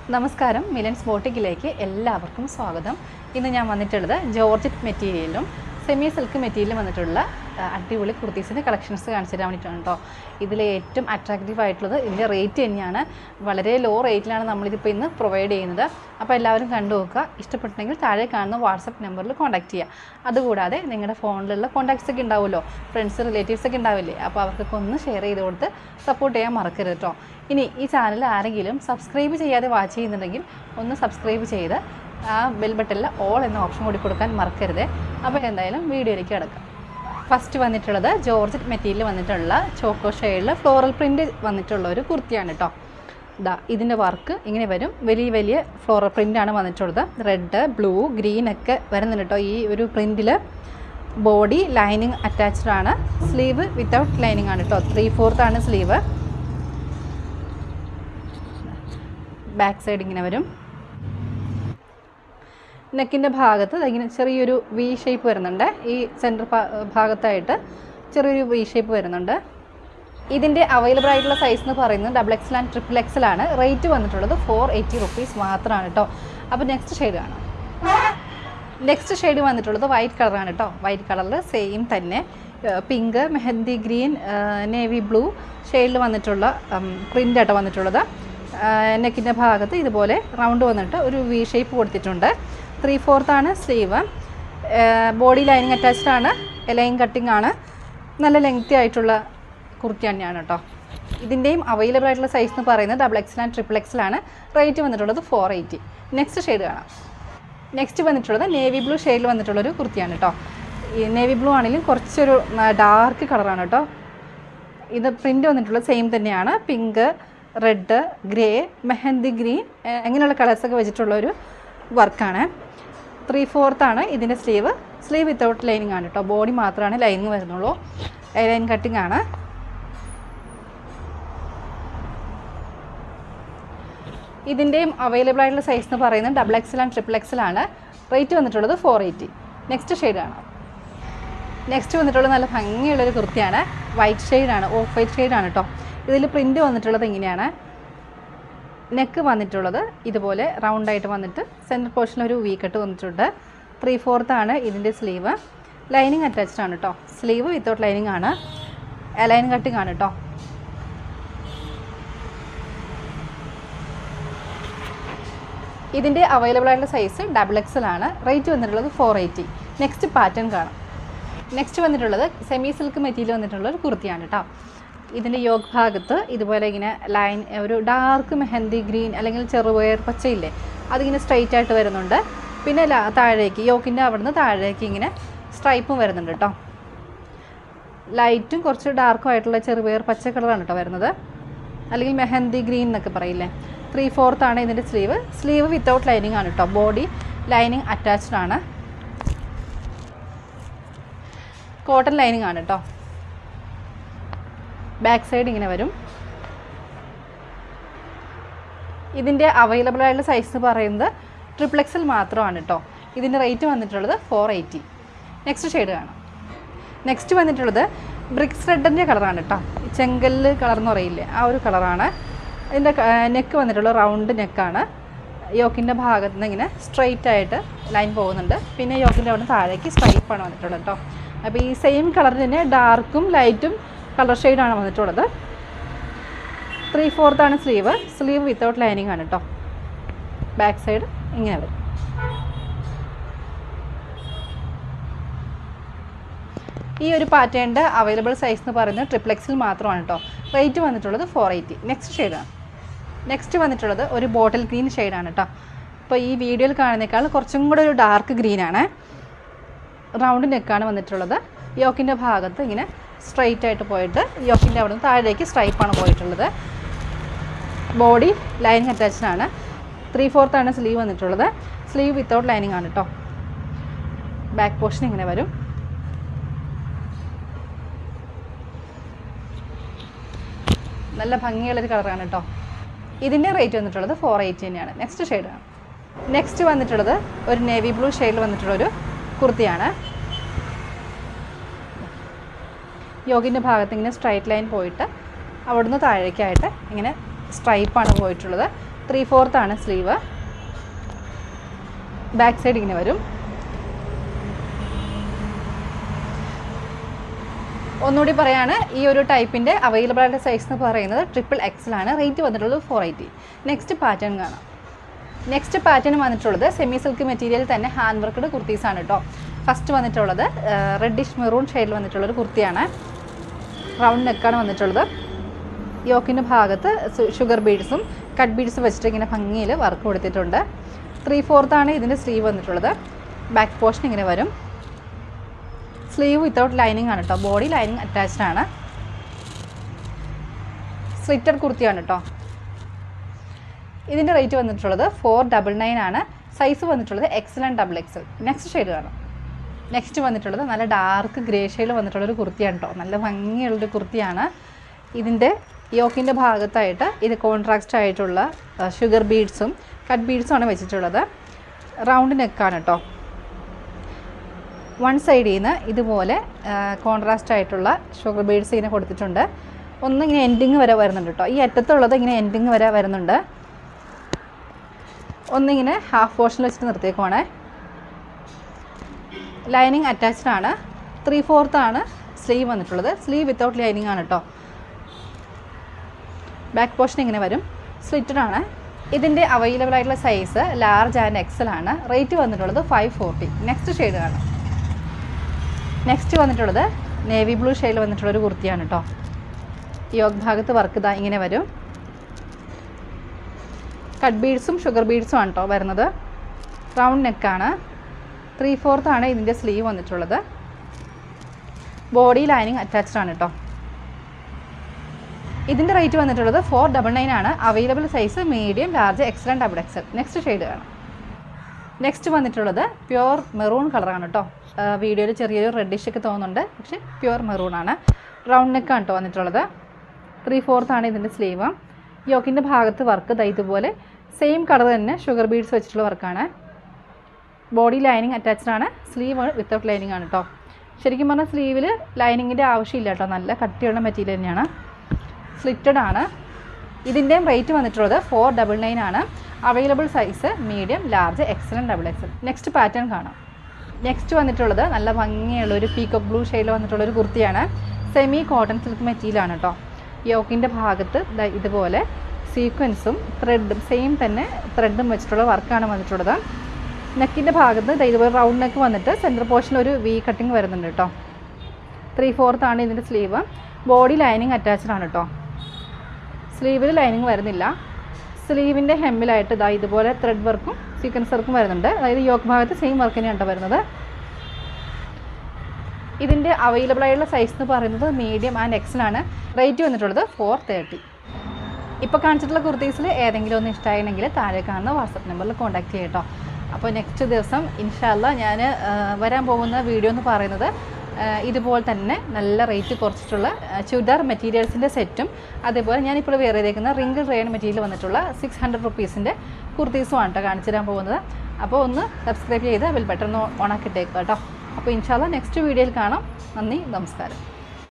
നമസ്കാരം മിലൻസ് ബോട്ടിക്കിലേക്ക് എല്ലാവർക്കും സ്വാഗതം ഇന്ന് ഞാൻ വന്നിട്ടുള്ളത് ജോർജറ്റ് മെറ്റീരിയലും സെമി സിൽക്ക് മെറ്റീരിയലും വന്നിട്ടുള്ള ആ, അടിപൊളി കുർത്തീസിൻ്റെ കളക്ഷൻസ് കാണിച്ചു തരാൻ വേണ്ടിയിട്ടാണ് കേട്ടോ ഇതിൽ ഏറ്റവും അട്രാക്റ്റീവ് ആയിട്ടുള്ളത് ഇതിൻ്റെ റേറ്റ് തന്നെയാണ് വളരെ ലോ റേറ്റിലാണ് നമ്മളിതിപ്പോൾ ഇന്ന് പ്രൊവൈഡ് ചെയ്യുന്നത് അപ്പോൾ എല്ലാവരും കണ്ടു നോക്കുക ഇഷ്ടപ്പെട്ടിട്ടുണ്ടെങ്കിൽ താഴെ കാണുന്ന വാട്സപ്പ് നമ്പറിൽ കോൺടാക്ട് ചെയ്യുക അതുകൂടാതെ നിങ്ങളുടെ ഫോണിലുള്ള കോൺടാക്ട്സ് ഒക്കെ ഉണ്ടാവുമല്ലോ ഫ്രണ്ട്സ് റിലേറ്റീവ്സ് ഒക്കെ ഉണ്ടാവില്ലേ അപ്പോൾ അവർക്കൊക്കെ ഒന്ന് ഷെയർ ചെയ്ത് കൊടുത്ത് സപ്പോർട്ട് ചെയ്യാൻ മറക്കരുത് കേട്ടോ ഇനി ഈ ചാനൽ ആരെങ്കിലും സബ്സ്ക്രൈബ് ചെയ്യാതെ വാച്ച് ചെയ്യുന്നുണ്ടെങ്കിൽ ഒന്ന് സബ്സ്ക്രൈബ് ചെയ്ത് ആ ബെൽ ബട്ടണിൽ ഓൾ എന്ന ഓപ്ഷൻ കൂടി കൊടുക്കാൻ മറക്കരുത് അപ്പോൾ എന്തായാലും വീഡിയോയിലേക്ക് കിടക്കാം ഫസ്റ്റ് വന്നിട്ടുള്ളത് ജോർജറ്റ് മെറ്റീരിയൽ വന്നിട്ടുള്ള ചോക്കോ ഷെയ്ഡിൽ ഫ്ലോറൽ പ്രിൻ്റ് വന്നിട്ടുള്ള ഒരു കുർത്തിയാണ് കേട്ടോ ഇതാ ഇതിൻ്റെ വർക്ക് ഇങ്ങനെ വരും വലിയ വലിയ ഫ്ലോറൽ പ്രിൻ്റാണ് വന്നിട്ടുള്ളത് റെഡ് ബ്ലൂ ഗ്രീൻ ഒക്കെ വരുന്നുണ്ട് കേട്ടോ ഈ ഒരു പ്രിൻറ്റിൽ ബോഡി ലൈനിങ് അറ്റാച്ച്ഡ് ആണ് സ്ലീവ് വിത്തൗട്ട് ലൈനിങ് ആണ് കേട്ടോ ത്രീ ഫോർത്ത് ആണ് സ്ലീവ് ബാക്ക് സൈഡ് ഇങ്ങനെ വരും നെക്കിൻ്റെ ഭാഗത്ത് ദാ ഇങ്ങനെ ചെറിയൊരു വി ഷേപ്പ് വരുന്നുണ്ട് ഈ സെൻറ്റർ ഭാഗത്തായിട്ട് ചെറിയൊരു വി ഷേപ്പ് വരുന്നുണ്ട് ഇതിൻ്റെ അവൈലബിൾ ആയിട്ടുള്ള സൈസ് എന്ന് പറയുന്നത് double XL and triple XL ആണ് റേറ്റ് വന്നിട്ടുള്ളത് ഫോർ എയ്റ്റി റുപ്പീസ് മാത്രമാണ് കേട്ടോ അപ്പോൾ നെക്സ്റ്റ് ഷെയ്ഡ് കാണാം നെക്സ്റ്റ് ഷെയ്ഡ് വന്നിട്ടുള്ളത് വൈറ്റ് കളറാണ് കേട്ടോ വൈറ്റ് കളറിൽ സെയിം തന്നെ pink mehndi green navy blue ഷെയ്ഡിൽ വന്നിട്ടുള്ള പ്രിൻ്റ് ആട്ടോ വന്നിട്ടുള്ളത് നെക്കിൻ്റെ ഭാഗത്ത് ഇതുപോലെ റൗണ്ട് വന്നിട്ട് ഒരു വി ഷേപ്പ് കൊടുത്തിട്ടുണ്ട് ത്രീ ഫോർത്ത് ആണ് സ്ലീവ് ബോഡി ലൈനിങ് അറ്റാച്ച്ഡ് ആണ് ലൈൻ കട്ടിംഗ് ആണ് നല്ല ലെങ്തി ആയിട്ടുള്ള കുർത്തി തന്നെയാണ് കേട്ടോ ഇതിൻ്റെയും അവൈലബിൾ ആയിട്ടുള്ള സൈസ് എന്ന് പറയുന്നത് double XL and triple XL ആണ് റേറ്റ് വന്നിട്ടുള്ളത് ഫോർ എയ്റ്റി നെക്സ്റ്റ് ഷെയ്ഡ് കാണാം നെക്സ്റ്റ് വന്നിട്ടുള്ളത് നേവി ബ്ലൂ ഷെയ്ഡിൽ വന്നിട്ടുള്ളൊരു കുർത്തിയാണ് കേട്ടോ ഈ നേവി ബ്ലൂ ആണെങ്കിലും കുറച്ചൊരു ഡാർക്ക് കളറാണ് കേട്ടോ ഇത് പ്രിൻ്റ് വന്നിട്ടുള്ളത് സെയിം തന്നെയാണ് pink red grey mehndi green അങ്ങനെയുള്ള കളേഴ്സൊക്കെ വെച്ചിട്ടുള്ള ഒരു വർക്കാണ് ത്രീ ഫോർത്ത് ആണ് ഇതിൻ്റെ സ്ലീവ് സ്ലീവ് വിത്തൗട്ട് ലൈനിങ് ആണ് കേട്ടോ ബോഡി മാത്രമാണ് ലൈനിങ് വരുന്നുള്ളൂ ലൈൻ കട്ടിംഗ് ആണ് ഇതിൻ്റെയും അവൈലബിൾ ആയിട്ടുള്ള സൈസ് എന്ന് പറയുന്നത് double XL and triple XL ആണ് റേറ്റ് വന്നിട്ടുള്ളത് ഫോർ എയ്റ്റി നെക്സ്റ്റ് ഷെയ്ഡ് ആണ് നെക്സ്റ്റ് വന്നിട്ടുള്ളത് നല്ല ഭംഗിയുള്ളൊരു കുർത്തിയാണ് വൈറ്റ് ഷെയ്ഡാണ് ഓഫ് വൈറ്റ് ഷെയ്ഡാണ് കേട്ടോ ഇതിൽ പ്രിൻ്റ് വന്നിട്ടുള്ളത് ഇങ്ങനെയാണ് നെക്ക് വന്നിട്ടുള്ളത് ഇതുപോലെ റൗണ്ടായിട്ട് വന്നിട്ട് സെൻറ്റർ പോർഷനിൽ ഒരു വി കട്ട് വന്നിട്ടുണ്ട് ത്രീ ഫോർത്ത് ആണ് ഇതിൻ്റെ സ്ലീവ് ലൈനിങ് അറ്റാച്ച്ഡ് ആണ് കേട്ടോ സ്ലീവ് വിത്തൗട്ട് ലൈനിങ് ആണ് ലൈൻ കട്ടിങ് ആണ് കേട്ടോ ഇതിൻ്റെ അവൈലബിൾ ആയിട്ടുള്ള സൈസ് ഡബിൾ എക്സൽ ആണ് റേറ്റ് വന്നിട്ടുള്ളത് ഫോർ എയ്റ്റി നെക്സ്റ്റ് പാറ്റേൺ കാണാം നെക്സ്റ്റ് വന്നിട്ടുള്ളത് സെമി സിൽക്ക് മെറ്റീരിയൽ വന്നിട്ടുള്ള ഒരു കുർത്തിയാണ് കേട്ടോ ഇതിൻ്റെ യോഗ് ഭാഗത്ത് ഇതുപോലെ ഇങ്ങനെ ലൈൻ ഒരു ഡാർക്ക് മെഹന്തി ഗ്രീൻ അല്ലെങ്കിൽ ചെറുപയർ പച്ചയില്ലേ അതിങ്ങനെ സ്ട്രൈറ്റ് ആയിട്ട് വരുന്നുണ്ട് പിന്നെ ലാ- താഴേക്ക് യോക്കിൻ്റെ അവിടുന്ന് താഴേക്ക് ഇങ്ങനെ സ്ട്രൈപ്പും വരുന്നുണ്ട് കേട്ടോ ലൈറ്റും കുറച്ച് ഡാർക്കും ആയിട്ടുള്ള ചെറുപയർ പച്ച കളറാണ് കേട്ടോ വരുന്നത് അല്ലെങ്കിൽ മെഹന്തി ഗ്രീൻ എന്നൊക്കെ പറയില്ലേ ത്രീ ഫോർത്ത് ആണ് ഇതിൻ്റെ സ്ലീവ് സ്ലീവ് വിത്തൗട്ട് ലൈനിങ് ആണ് കേട്ടോ ബോഡി ലൈനിങ് അറ്റാച്ച്ഡ് ആണ് കോട്ടൺ ലൈനിങ് ആണ് കേട്ടോ ബാക്ക് സൈഡ് ഇങ്ങനെ വരും ഇതിൻ്റെ അവൈലബിൾ ആയിട്ടുള്ള സൈസ് എന്ന് പറയുന്നത് ട്രിപ്പിൾ എക്സൽ മാത്രമാണ് കേട്ടോ ഇതിൻ്റെ റേറ്റ് വന്നിട്ടുള്ളത് ഫോർ എയ്റ്റി നെക്സ്റ്റ് ഷെയ്ഡ് കാണാം നെക്സ്റ്റ് വന്നിട്ടുള്ളത് ബ്രിക്സ് റെഡിൻ്റെ കളറാണ് കേട്ടോ ചെങ്കല്ല് കളർ എന്ന് പറയില്ലേ ആ ഒരു കളറാണ് ഇതിൻ്റെ നെക്ക് വന്നിട്ടുള്ള റൗണ്ട് നെക്കാണ് യോക്കിൻ്റെ ഭാഗത്ത് നിന്ന് ഇങ്ങനെ സ്ട്രെയിറ്റ് ആയിട്ട് ലൈൻ പോകുന്നുണ്ട് പിന്നെ യോക്കിൻ്റെ അവിടെ താഴേക്ക് സ്ട്രൈപ്പാണ് വന്നിട്ടുള്ളത് കേട്ടോ അപ്പോൾ ഈ സെയിം കളറിൽ തന്നെ ഡാർക്കും ലൈറ്റും കളർ ഷെയ്ഡാണ് വന്നിട്ടുള്ളത് ത്രീ ഫോർത്ത് ആണ് സ്ലീവ് സ്ലീവ് വിത്തൗട്ട് ലൈനിങ് ആണ് കേട്ടോ ബാക്ക് സൈഡ് ഇങ്ങനെ വരും ഈ ഒരു പാറ്റേണിൻ്റെ അവൈലബിൾ സൈസ് എന്ന് പറയുന്നത് ട്രിപ്പിൾ എക്സിൽ മാത്രമാണ് കേട്ടോ റേറ്റ് വന്നിട്ടുള്ളത് ഫോർ എയ്റ്റി നെക്സ്റ്റ് ഷെയ്ഡാണ് നെക്സ്റ്റ് വന്നിട്ടുള്ളത് ഒരു ബോട്ടിൽ ഗ്രീൻ ഷെയ്ഡാണ് കേട്ടോ അപ്പോൾ ഈ വീഡിയോയിൽ കാണുന്നേക്കാൾ കുറച്ചും കൂടെ ഒരു ഡാർക്ക് ഗ്രീനാണ് റൗണ്ട് നെക്കാണ് വന്നിട്ടുള്ളത് യോക്കിൻ്റെ ഭാഗത്ത് ഇങ്ങനെ സ്ട്രൈറ്റ് ആയിട്ട് പോയിട്ട് യോക്കിൻ്റെ അവിടെ നിന്ന് താഴേക്ക് സ്ട്രൈപ്പാണ് പോയിട്ടുള്ളത് ബോഡി ലൈനിങ് അറ്റാച്ച്ഡ് ആണ് ത്രീ ഫോർത്ത് ആണ് സ്ലീവ് വന്നിട്ടുള്ളത് സ്ലീവ് വിത്തൗട്ട് ലൈനിങ് ആണ് കേട്ടോ ബാക്ക് പോർഷൻ ഇങ്ങനെ വരും നല്ല ഭംഗിയുള്ളൊരു കളറാണ് കേട്ടോ ഇതിൻ്റെ റേറ്റ് വന്നിട്ടുള്ളത് ഫോർ എയ്റ്റി തന്നെയാണ് നെക്സ്റ്റ് ഷെയ്ഡാണ് നെക്സ്റ്റ് വന്നിട്ടുള്ളത് ഒരു നേവി ബ്ലൂ ഷെയ്ഡിൽ വന്നിട്ടുള്ളൊരു കുർത്തിയാണ് യോഗിൻ്റെ ഭാഗത്ത് ഇങ്ങനെ സ്ട്രൈറ്റ് ലൈൻ പോയിട്ട് അവിടുന്ന് താഴേക്കായിട്ട് ഇങ്ങനെ സ്ട്രൈപ്പാണ് പോയിട്ടുള്ളത് ത്രീ ഫോർത്ത് ആണ് സ്ലീവ് ബാക്ക് സൈഡ് ഇങ്ങനെ വരും ഒന്നുകൂടി പറയാണ് ഈ ഒരു ടൈപ്പിൻ്റെ അവൈലബിൾ ആയിട്ട് സൈസ് എന്ന് പറയുന്നത് ട്രിപ്പിൾ എക്സൽ ആണ് റേറ്റ് വന്നിട്ടുള്ളത് ഫോർ എയ്റ്റി നെക്സ്റ്റ് പാറ്റേൺ കാണാം നെക്സ്റ്റ് പാറ്റേൺ വന്നിട്ടുള്ളത് സെമി സിൽക്ക് മെറ്റീരിയൽ തന്നെ ഹാൻഡ് വർക്ക്ഡ് കുർത്തീസ് ആണ് കേട്ടോ ഫസ്റ്റ് വന്നിട്ടുള്ളത് റെഡിഷ് മെറൂൺ ഷെയ്ഡിൽ വന്നിട്ടുള്ളൊരു കുർത്തിയാണ് റൗണ്ട് നെക്കാണ് വന്നിട്ടുള്ളത് യോക്കിൻ്റെ ഭാഗത്ത് ഷുഗർ ബീഡ്സും കട്ട് ബീഡ്സും വെച്ചിട്ട് ഇങ്ങനെ ഭംഗിയിൽ വർക്ക് കൊടുത്തിട്ടുണ്ട് ത്രീ ഫോർത്താണ് ഇതിൻ്റെ സ്ലീവ് വന്നിട്ടുള്ളത് ബാക്ക് പോർഷൻ ഇങ്ങനെ വരും സ്ലീവ് വിത്തൗട്ട് ലൈനിങ് ആണ് കേട്ടോ ബോഡി ലൈനിങ് അറ്റാച്ച്ഡ് ആണ് സ്ലിറ്റഡ് കുർത്തിയാണ് കേട്ടോ ഇതിൻ്റെ റേറ്റ് വന്നിട്ടുള്ളത് ഫോർ ഡബിൾ നയൻ ആണ് സൈസ് വന്നിട്ടുള്ളത് XL and double XL next shade കാണാം നെക്സ്റ്റ് വന്നിട്ടുള്ളത് നല്ല ഡാർക്ക് ഗ്രേ ഷെയ്ഡിൽ വന്നിട്ടുള്ളൊരു കുർത്തിയാണ് കേട്ടോ നല്ല ഭംഗിയുള്ളൊരു കുർത്തിയാണ് ഇതിൻ്റെ യോക്കിൻ്റെ ഭാഗത്തായിട്ട് ഇത് കോൺട്രാക്സ്റ്റ് ആയിട്ടുള്ള ഷുഗർ ബീഡ്സും കട്ട് ബീഡ്സും ആണ് വെച്ചിട്ടുള്ളത് റൗണ്ട് നെക്കാണ് കേട്ടോ വൺ സൈഡിൽ നിന്ന് ഇതുപോലെ കോൺട്രാസ്റ്റ് ആയിട്ടുള്ള ഷുഗർ ബീഡ്സ് ഇങ്ങനെ കൊടുത്തിട്ടുണ്ട് ഒന്ന് ഇങ്ങനെ എൻഡിങ് വരെ വരുന്നുണ്ട് കേട്ടോ ഈ അറ്റത്തുള്ളത് ഇങ്ങനെ എൻഡിങ് വരെ വരുന്നുണ്ട് ഒന്നിങ്ങനെ ഹാഫ് പോർഷനിൽ വെച്ചിട്ട് നിർത്തിയേക്കുവാണേ ലൈനിങ് അറ്റാച്ച്ഡ് ആണ് ത്രീ ഫോർത്ത് ആണ് സ്ലീവ് വന്നിട്ടുള്ളത് സ്ലീവ് വിത്തൗട്ട് ലൈനിങ് ആണ് കേട്ടോ ബാക്ക് പോർഷൻ ഇങ്ങനെ വരും സ്ലിറ്റഡ് ആണ് ഇതിൻ്റെ അവൈലബിൾ ആയിട്ടുള്ള സൈസ് ലാർജ് ആൻഡ് എക്സൽ ആണ് റേറ്റ് വന്നിട്ടുള്ളത് ഫൈവ് ഫോർട്ടി നെക്സ്റ്റ് ഷെയ്ഡ് കാണാം നെക്സ്റ്റ് വന്നിട്ടുള്ളത് നേവി ബ്ലൂ ഷെയ്ഡിൽ വന്നിട്ടുള്ളൊരു കുർത്തിയാണ് കേട്ടോ യോഗ് ഭാഗത്ത് വർക്ക് ഇതാ ഇങ്ങനെ വരും കട്ട് ബീഡ്സും ഷുഗർ ബീഡ്സും ആണ് കേട്ടോ വരുന്നത് റൗണ്ട് നെക്കാണ് ത്രീ ഫോർത്ത് ആണ് ഇതിൻ്റെ സ്ലീവ് വന്നിട്ടുള്ളത് ബോഡി ലൈനിങ് അറ്റാച്ച്ഡ് ആണ് കേട്ടോ ഇതിൻ്റെ റേറ്റ് വന്നിട്ടുള്ളത് ഫോർ ഡബിൾ നയൻ ആണ് available size medium large XL and double XL next shade കാണാം നെക്സ്റ്റ് വന്നിട്ടുള്ളത് പ്യുവർ മെറൂൺ കളറാണ് കേട്ടോ വീഡിയോയിൽ ചെറിയൊരു റെഡിഷ് ഒക്കെ തോന്നുന്നുണ്ട് പക്ഷേ പ്യുവർ മെറൂൺ ആണ് റൗണ്ട് നെക്കാണ് കേട്ടോ വന്നിട്ടുള്ളത് ത്രീ ഫോർത്ത് ആണ് ഇതിൻ്റെ സ്ലീവ് യോക്കിൻ്റെ ഭാഗത്ത് വർക്ക് ദാ ഇതുപോലെ സെയിം കളർ തന്നെ ഷുഗർ ബീഡ്സ് വെച്ചിട്ടുള്ള വർക്കാണ് ബോഡി ലൈനിങ് അറ്റാച്ച്ഡ് ആണ് സ്ലീവ് വിത്തൗട്ട് ലൈനിങ് ആണ് കേട്ടോ ശരിക്കും പറഞ്ഞാൽ സ്ലീവിൽ ലൈനിങ്ങിൻ്റെ ആവശ്യമില്ല കേട്ടോ നല്ല കട്ടിയുള്ള മെറ്റീരിയൽ തന്നെയാണ് സ്ലിറ്റഡ് ആണ് ഇതിൻ്റെയും റേറ്റ് വന്നിട്ടുള്ളത് ഫോർ ഡബിൾ നയൻ ആണ് available size medium large XL double XL next pattern കാണാം നെക്സ്റ്റ് വന്നിട്ടുള്ളത് നല്ല ഭംഗിയുള്ള ഒരു പീക്കോക്ക് ബ്ലൂ ഷെയ്ഡിൽ വന്നിട്ടുള്ള ഒരു കുർത്തിയാണ് സെമി കോട്ടൺ സിൽക്ക് മെറ്റീരിയലാണ് കേട്ടോ യോക്കിൻ്റെ ഭാഗത്ത് ദാ ഇതുപോലെ സീക്വൻസും ത്രെഡും സെയിം തന്നെ ത്രെഡും വെച്ചിട്ടുള്ള വർക്കാണ് വന്നിട്ടുള്ളത് നെക്കിൻ്റെ ഭാഗത്ത് ദാ ഇതുപോലെ റൗണ്ട് നെക്ക് വന്നിട്ട് സെൻറ്റർ പോർഷനിൽ ഒരു വി കട്ടിങ് വരുന്നുണ്ട് കേട്ടോ ത്രീ ഫോർത്ത് ആണ് ഇതിൻ്റെ സ്ലീവ് ബോഡി ലൈനിങ് അറ്റാച്ച്ഡ് ആണ് കേട്ടോ സ്ലീവിൽ ലൈനിങ് വരുന്നില്ല സ്ലീവിൻ്റെ ഹെമ്മിലായിട്ട് ഇതാ ഇതുപോലെ ത്രെഡ് വർക്കും സീക്വൻസ് വർക്കും വരുന്നുണ്ട് അതായത് യോക്ക് ഭാഗത്ത് സെയിം വർക്ക് തന്നെയാണ് കേട്ടോ വരുന്നത് ഇതിൻ്റെ അവൈലബിൾ ആയിട്ടുള്ള സൈസ് എന്ന് പറയുന്നത് മീഡിയം ആൻഡ് എക്സൽ ആണ് റേറ്റ് വന്നിട്ടുള്ളത് ഫോർ തേർട്ടി ഇപ്പോൾ കാണിച്ചിട്ടുള്ള കുർത്തീസിൽ ഏതെങ്കിലും ഒന്ന് ഇഷ്ടമായിരുന്നെങ്കിൽ താഴെ കാണുന്ന വാട്സപ്പ് നമ്പറിൽ കോൺടാക്ട് ചെയ്യട്ടോ അപ്പോൾ നെക്സ്റ്റ് ദിവസം ഇൻഷാല്ല ഞാൻ വരാൻ പോകുന്ന വീഡിയോ എന്ന് പറയുന്നത് ആ, ഇതുപോലെ തന്നെ നല്ല റേറ്റ് കുറച്ചിട്ടുള്ള ആ, ചുരിദാർ മെറ്റീരിയൽസിൻ്റെ സെറ്റും അതേപോലെ ഞാനിപ്പോൾ വെയർ ചെയ്തേക്കുന്ന റിങ്കിൾ റെയൺ മെറ്റീരിയൽ വന്നിട്ടുള്ള സിക്സ് ഹൺഡ്രഡ് റുപ്പീസിൻ്റെ കുർത്തീസും ആണ് കേട്ടോ കാണിച്ചു തരാൻ പോകുന്നത് അപ്പോൾ ഒന്ന് സബ്സ്ക്രൈബ് ചെയ്ത് ബെൽ ബട്ടൺ ഓൺ ആക്കിയിട്ടേക്കുക കേട്ടോ അപ്പോൾ ഇൻഷാല്ല നെക്സ്റ്റ് വീഡിയോയിൽ കാണാം നന്ദി നമസ്കാരം